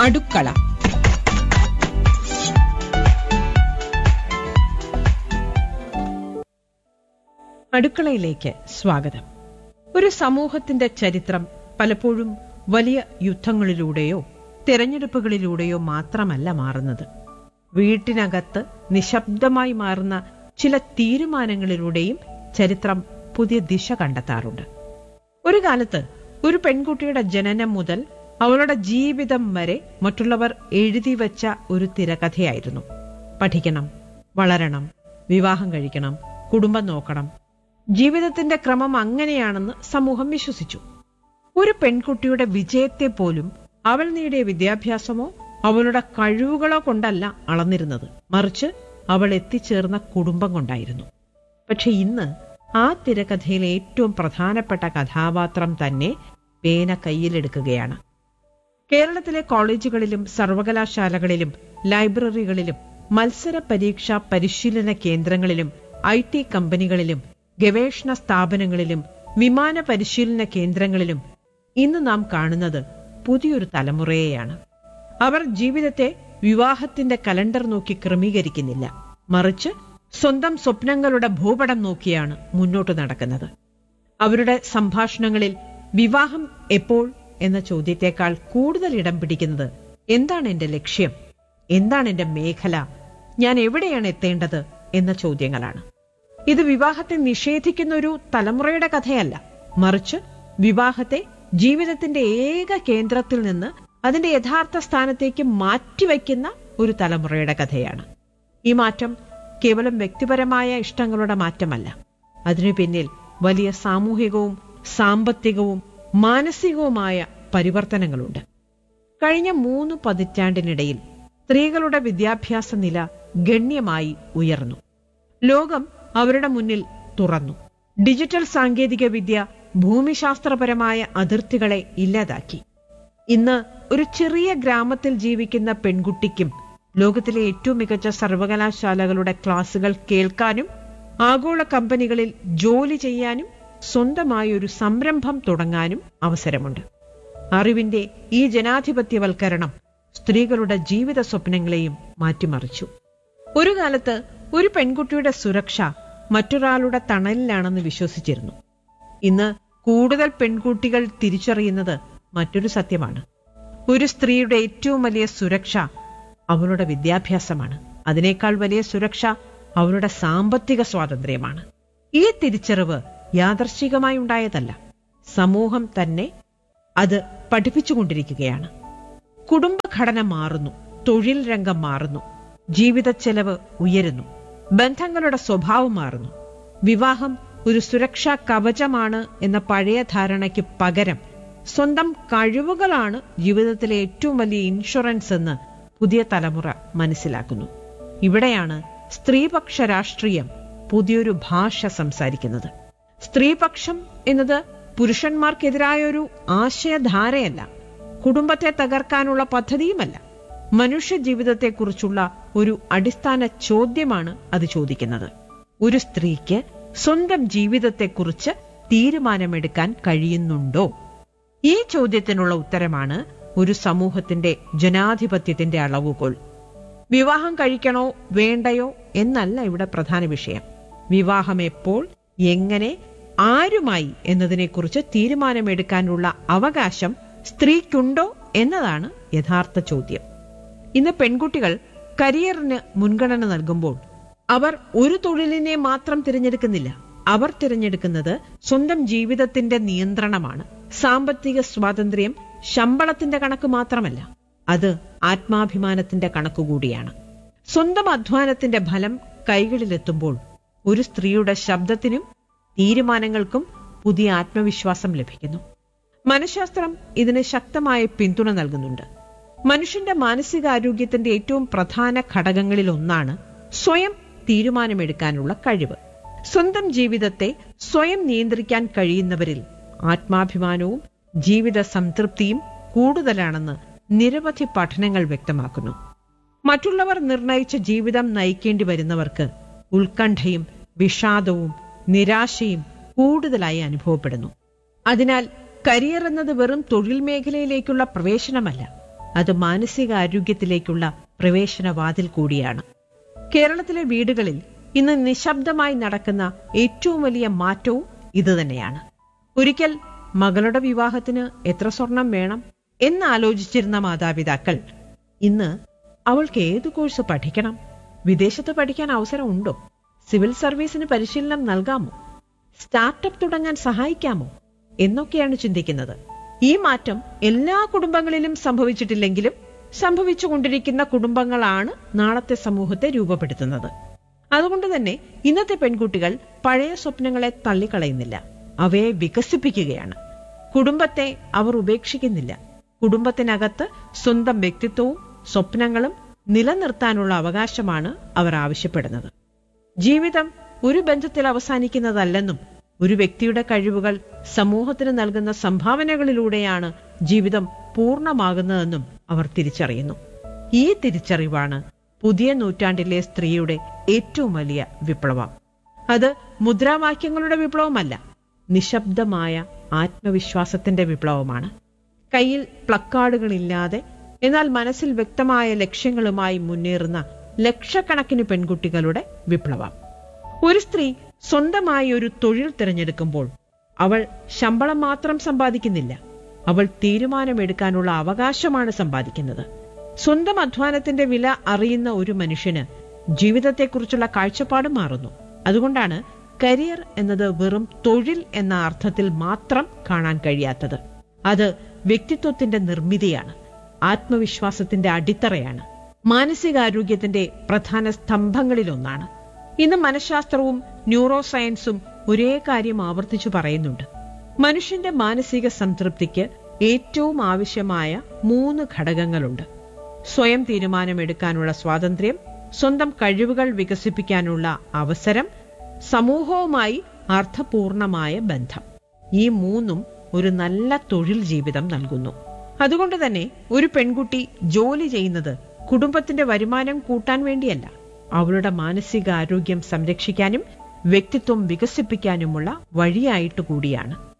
അടുക്കള അടുക്കളയിലേക്ക് സ്വാഗതം ഒരു സമൂഹത്തിന്റെ ചരിത്രം പലപ്പോഴും വലിയ യുദ്ധങ്ങളിലൂടെയോ തിരഞ്ഞെടുപ്പുകളിലൂടെയോ മാത്രമല്ല മാറുന്നത് വീട്ടിനകത്ത് നിശബ്ദമായി മാറുന്ന ചില തീരുമാനങ്ങളിലൂടെയും ചരിത്രം പുതിയ ദിശ കണ്ടെത്താറുണ്ട് ഒരു കാലത്ത് ഒരു പെൺകുട്ടിയുടെ ജനനം മുതൽ അവളുടെ ജീവിതം വരെ മറ്റുള്ളവർ എഴുതി വച്ച ഒരു തിരക്കഥയായിരുന്നു പഠിക്കണം വളരണം വിവാഹം കഴിക്കണം കുടുംബം നോക്കണം ജീവിതത്തിന്റെ ക്രമം അങ്ങനെയാണെന്ന് സമൂഹം വിശ്വസിച്ചു ഒരു പെൺകുട്ടിയുടെ വിജയത്തെ പോലും അവൾ നേടിയ വിദ്യാഭ്യാസമോ അവളുടെ കഴിവുകളോ കൊണ്ടല്ല അളന്നിരുന്നത് മറിച്ച് അവൾ എത്തിച്ചേർന്ന കുടുംബം കൊണ്ടായിരുന്നു പക്ഷെ ഇന്ന് ആ തിരക്കഥയിലെ ഏറ്റവും പ്രധാനപ്പെട്ട കഥാപാത്രം തന്നെ പേന കയ്യിലെടുക്കുകയാണ് കേരളത്തിലെ കോളേജുകളിലും സർവകലാശാലകളിലും ലൈബ്രറികളിലും മത്സര പരീക്ഷാ പരിശീലന കേന്ദ്രങ്ങളിലും ഐ ടി കമ്പനികളിലും ഗവേഷണ സ്ഥാപനങ്ങളിലും വിമാന പരിശീലന കേന്ദ്രങ്ങളിലും ഇന്ന് നാം കാണുന്നത് പുതിയൊരു തലമുറയെയാണ് അവർ ജീവിതത്തെ വിവാഹത്തിന്റെ കലണ്ടർ നോക്കി ക്രമീകരിക്കുന്നില്ല മറിച്ച് സ്വന്തം സ്വപ്നങ്ങളുടെ ഭൂപടം നോക്കിയാണ് മുന്നോട്ട് നടക്കുന്നത് അവരുടെ സംഭാഷണങ്ങളിൽ വിവാഹം എപ്പോൾ എന്ന ചോദ്യത്തെക്കാൾ കൂടുതൽ ഇടം പിടിക്കുന്നത് എന്താണ് എന്റെ ലക്ഷ്യം എന്താണ് എന്റെ മേഖല ഞാൻ എവിടെയാണ് എത്തേണ്ടത് എന്ന ചോദ്യങ്ങളാണ് ഇത് വിവാഹത്തെ നിഷേധിക്കുന്ന ഒരു തലമുറയുടെ കഥയല്ല മറിച്ച് വിവാഹത്തെ ജീവിതത്തിന്റെ ഏക കേന്ദ്രത്തിൽ നിന്ന് അതിന്റെ യഥാർത്ഥ സ്ഥാനത്തേക്ക് മാറ്റിവെക്കുന്ന ഒരു തലമുറയുടെ കഥയാണ് ഈ മാറ്റം കേവലം വ്യക്തിപരമായ ഇഷ്ടങ്ങളുടെ മാറ്റമല്ല അതിനു പിന്നിൽ വലിയ സാമൂഹികവും സാമ്പത്തികവും മാനസികവുമായ പരിവർത്തനങ്ങളുണ്ട് കഴിഞ്ഞ മൂന്ന് പതിറ്റാണ്ടിനിടയിൽ സ്ത്രീകളുടെ വിദ്യാഭ്യാസ നില ഗണ്യമായി ഉയർന്നു ലോകം അവരുടെ മുന്നിൽ തുറന്നു ഡിജിറ്റൽ സാങ്കേതിക വിദ്യ ഭൂമിശാസ്ത്രപരമായ അതിർത്തികളെ ഇല്ലാതാക്കി ഇന്ന് ഒരു ചെറിയ ഗ്രാമത്തിൽ ജീവിക്കുന്ന പെൺകുട്ടിക്കും ലോകത്തിലെ ഏറ്റവും മികച്ച സർവകലാശാലകളുടെ ക്ലാസുകൾ കേൾക്കാനും ആഗോള കമ്പനികളിൽ ജോലി ചെയ്യാനും സ്വന്തമായി ഒരു സംരംഭം തുടങ്ങാനും അവസരമുണ്ട് അറിവിന്റെ ഈ ജനാധിപത്യവൽക്കരണം സ്ത്രീകളുടെ ജീവിത സ്വപ്നങ്ങളെയും മാറ്റിമറിച്ചു ഒരു കാലത്ത് ഒരു പെൺകുട്ടിയുടെ സുരക്ഷ മറ്റൊരാളുടെ തണലിലാണെന്ന് വിശ്വസിച്ചിരുന്നു ഇന്ന് കൂടുതൽ പെൺകുട്ടികൾ തിരിച്ചറിയുന്നത് മറ്റൊരു സത്യമാണ് ഒരു സ്ത്രീയുടെ ഏറ്റവും വലിയ സുരക്ഷ അവളുടെ വിദ്യാഭ്യാസമാണ് അതിനേക്കാൾ വലിയ സുരക്ഷ അവളുടെ സാമ്പത്തിക സ്വാതന്ത്ര്യമാണ് ഈ തിരിച്ചറിവ് യാദർശികമായി ഉണ്ടായതല്ല സമൂഹം തന്നെ അത് പഠിപ്പിച്ചുകൊണ്ടിരിക്കുകയാണ് കുടുംബഘടന മാറുന്നു തൊഴിൽ രംഗം മാറുന്നു ജീവിത ചെലവ് ഉയരുന്നു ബന്ധങ്ങളുടെ സ്വഭാവം മാറുന്നു വിവാഹം ഒരു സുരക്ഷാ കവചമാണ് എന്ന പഴയ ധാരണയ്ക്ക് പകരം സ്വന്തം കഴിവുകളാണ് ജീവിതത്തിലെ ഏറ്റവും വലിയ ഇൻഷുറൻസ് എന്ന് പുതിയ തലമുറ മനസ്സിലാക്കുന്നു ഇവിടെയാണ് സ്ത്രീപക്ഷ രാഷ്ട്രീയം പുതിയൊരു ഭാഷ സംസാരിക്കുന്നത് സ്ത്രീപക്ഷം എന്നത് പുരുഷന്മാർക്കെതിരായ ഒരു ആശയധാരയല്ല കുടുംബത്തെ തകർക്കാനുള്ള പദ്ധതിയുമല്ല മനുഷ്യ ജീവിതത്തെക്കുറിച്ചുള്ള ഒരു അടിസ്ഥാന ചോദ്യമാണ് അത് ചോദിക്കുന്നത് ഒരു സ്ത്രീക്ക് സ്വന്തം ജീവിതത്തെക്കുറിച്ച് തീരുമാനമെടുക്കാൻ കഴിയുന്നുണ്ടോ ഈ ചോദ്യത്തിനുള്ള ഉത്തരമാണ് ഒരു സമൂഹത്തിന്റെ ജനാധിപത്യത്തിന്റെ അളവുകോൽ വിവാഹം കഴിക്കണോ വേണ്ടയോ എന്നല്ല ഇവിടെ പ്രധാന വിഷയം വിവാഹം എപ്പോൾ എങ്ങനെ ആരുമായി എന്നതിനെക്കുറിച്ച് തീരുമാനമെടുക്കാനുള്ള അവകാശം സ്ത്രീക്കുണ്ടോ എന്നതാണ് യഥാർത്ഥ ചോദ്യം ഇന്ന് പെൺകുട്ടികൾ കരിയറിന് മുൻഗണന നൽകുമ്പോൾ അവർ ഒരു തൊഴിലിനെ മാത്രം തിരഞ്ഞെടുക്കുന്നില്ല അവർ തിരഞ്ഞെടുക്കുന്നത് സ്വന്തം ജീവിതത്തിന്റെ നിയന്ത്രണമാണ് സാമ്പത്തിക സ്വാതന്ത്ര്യം ശമ്പളത്തിന്റെ കണക്ക് മാത്രമല്ല അത് ആത്മാഭിമാനത്തിന്റെ കണക്കുകൂടിയാണ് സ്വന്തം അധ്വാനത്തിന്റെ ഫലം കൈകളിലെത്തുമ്പോൾ ഒരു സ്ത്രീയുടെ ശബ്ദത്തിനും തീരുമാനങ്ങൾക്കും പുതിയ ആത്മവിശ്വാസം ലഭിക്കുന്നു മനഃശാസ്ത്രം ഇതിന് ശക്തമായ പിന്തുണ നൽകുന്നുണ്ട് മനുഷ്യന്റെ മാനസികാരോഗ്യത്തിന്റെ ഏറ്റവും പ്രധാന ഘടകങ്ങളിൽ ഒന്നാണ് സ്വയം തീരുമാനമെടുക്കാനുള്ള കഴിവ് സ്വന്തം ജീവിതത്തെ സ്വയം നിയന്ത്രിക്കാൻ കഴിയുന്നവരിൽ ആത്മാഭിമാനവും ജീവിത സംതൃപ്തിയും കൂടുതലാണെന്ന് നിരവധി പഠനങ്ങൾ വ്യക്തമാക്കുന്നു മറ്റുള്ളവർ നിർണയിച്ച ജീവിതം നയിക്കേണ്ടി വരുന്നവർക്ക് ഉത്കണ്ഠയും വിഷാദവും നിരാശയും കൂടുതലായി അനുഭവപ്പെടുന്നു അതിനാൽ കരിയർ എന്നത് വെറും തൊഴിൽ മേഖലയിലേക്കുള്ള പ്രവേശനമല്ല അത് മാനസികാരോഗ്യത്തിലേക്കുള്ള പ്രവേശനവാതിൽ കൂടിയാണ് കേരളത്തിലെ വീടുകളിൽ ഇന്ന് നിശബ്ദമായി നടക്കുന്ന ഏറ്റവും വലിയ മാറ്റവും ഇതുതന്നെയാണ് ഒരിക്കൽ മകളുടെ വിവാഹത്തിന് എത്ര സ്വർണം വേണം എന്നാലോചിച്ചിരുന്ന മാതാപിതാക്കൾ ഇന്ന് അവൾക്ക് ഏതു കോഴ്സ് പഠിക്കണം വിദേശത്ത് പഠിക്കാൻ അവസരമുണ്ടോ സിവിൽ സർവീസിന് പരിശീലനം നൽകാമോ സ്റ്റാർട്ടപ്പ് തുടങ്ങാൻ സഹായിക്കാമോ എന്നൊക്കെയാണ് ചിന്തിക്കുന്നത് ഈ മാറ്റം എല്ലാ കുടുംബങ്ങളിലും സംഭവിച്ചിട്ടില്ലെങ്കിലും സംഭവിച്ചുകൊണ്ടിരിക്കുന്ന കുടുംബങ്ങളാണ് നാളത്തെ സമൂഹത്തെ രൂപപ്പെടുത്തുന്നത് അതുകൊണ്ട് തന്നെ ഇന്നത്തെ പെൺകുട്ടികൾ പഴയ സ്വപ്നങ്ങളെ തള്ളിക്കളയുന്നില്ല അവയെ വികസിപ്പിക്കുകയാണ് കുടുംബത്തെ അവർ ഉപേക്ഷിക്കുന്നില്ല കുടുംബത്തിനകത്ത് സ്വന്തം വ്യക്തിത്വവും സ്വപ്നങ്ങളും നിലനിർത്താനുള്ള അവകാശമാണ് അവർ ആവശ്യപ്പെടുന്നത് ജീവിതം ഒരു ബന്ധത്തിൽ അവസാനിക്കുന്നതല്ലെന്നും ഒരു വ്യക്തിയുടെ കഴിവുകൾ സമൂഹത്തിന് നൽകുന്ന സംഭാവനകളിലൂടെയാണ് ജീവിതം പൂർണ്ണമാകുന്നതെന്നും അവർ തിരിച്ചറിയുന്നു ഈ തിരിച്ചറിവാണ് പുതിയ നൂറ്റാണ്ടിലെ സ്ത്രീയുടെ ഏറ്റവും വലിയ വിപ്ലവം അത് മുദ്രാവാക്യങ്ങളുടെ വിപ്ലവമല്ല നിശബ്ദമായ ആത്മവിശ്വാസത്തിന്റെ വിപ്ലവമാണ് കയ്യിൽ പ്ലക്കാർഡുകളില്ലാതെ എന്നാൽ മനസ്സിൽ വ്യക്തമായ ലക്ഷ്യങ്ങളുമായി മുന്നേറുന്ന ലക്ഷക്കണക്കിന് പെൺകുട്ടികളുടെ വിപ്ലവം ഒരു സ്ത്രീ സ്വന്തമായി ഒരു തൊഴിൽ തിരഞ്ഞെടുക്കുമ്പോൾ അവൾ ശമ്പളം മാത്രം സമ്പാദിക്കുന്നില്ല അവൾ തീരുമാനമെടുക്കാനുള്ള അവകാശമാണ് സമ്പാദിക്കുന്നത് സ്വന്തം അധ്വാനത്തിന്റെ വില അറിയുന്ന ഒരു മനുഷ്യന് ജീവിതത്തെക്കുറിച്ചുള്ള കാഴ്ചപ്പാട് മാറുന്നു അതുകൊണ്ടാണ് കരിയർ എന്നത് വെറും തൊഴിൽ എന്ന അർത്ഥത്തിൽ മാത്രം കാണാൻ കഴിയാത്തത് അത് വ്യക്തിത്വത്തിന്റെ നിർമ്മിതിയാണ് ആത്മവിശ്വാസത്തിന്റെ അടിത്തറയാണ് മാനസികാരോഗ്യത്തിന്റെ പ്രധാന സ്തംഭങ്ങളിലൊന്നാണ് ഇന്ന് മനഃശാസ്ത്രവും ന്യൂറോ സയൻസും ഒരേ കാര്യം ആവർത്തിച്ചു പറയുന്നുണ്ട് മനുഷ്യന്റെ മാനസിക സംതൃപ്തിക്ക് ഏറ്റവും ആവശ്യമായ മൂന്ന് ഘടകങ്ങളുണ്ട് സ്വയം തീരുമാനമെടുക്കാനുള്ള സ്വാതന്ത്ര്യം സ്വന്തം കഴിവുകൾ വികസിപ്പിക്കാനുള്ള അവസരം സമൂഹവുമായി അർത്ഥപൂർണമായ ബന്ധം ഈ മൂന്നും ഒരു നല്ല തൊഴിൽ ജീവിതം നൽകുന്നു അതുകൊണ്ട് തന്നെ ഒരു പെൺകുട്ടി ജോലി ചെയ്യുന്നത് കുടുംബത്തിന്റെ വരുമാനം കൂട്ടാൻ വേണ്ടിയല്ല അവളുടെ മാനസികാരോഗ്യം സംരക്ഷിക്കാനും വ്യക്തിത്വം വികസിപ്പിക്കാനുമുള്ള വഴിയായിട്ട് കൂടിയാണ്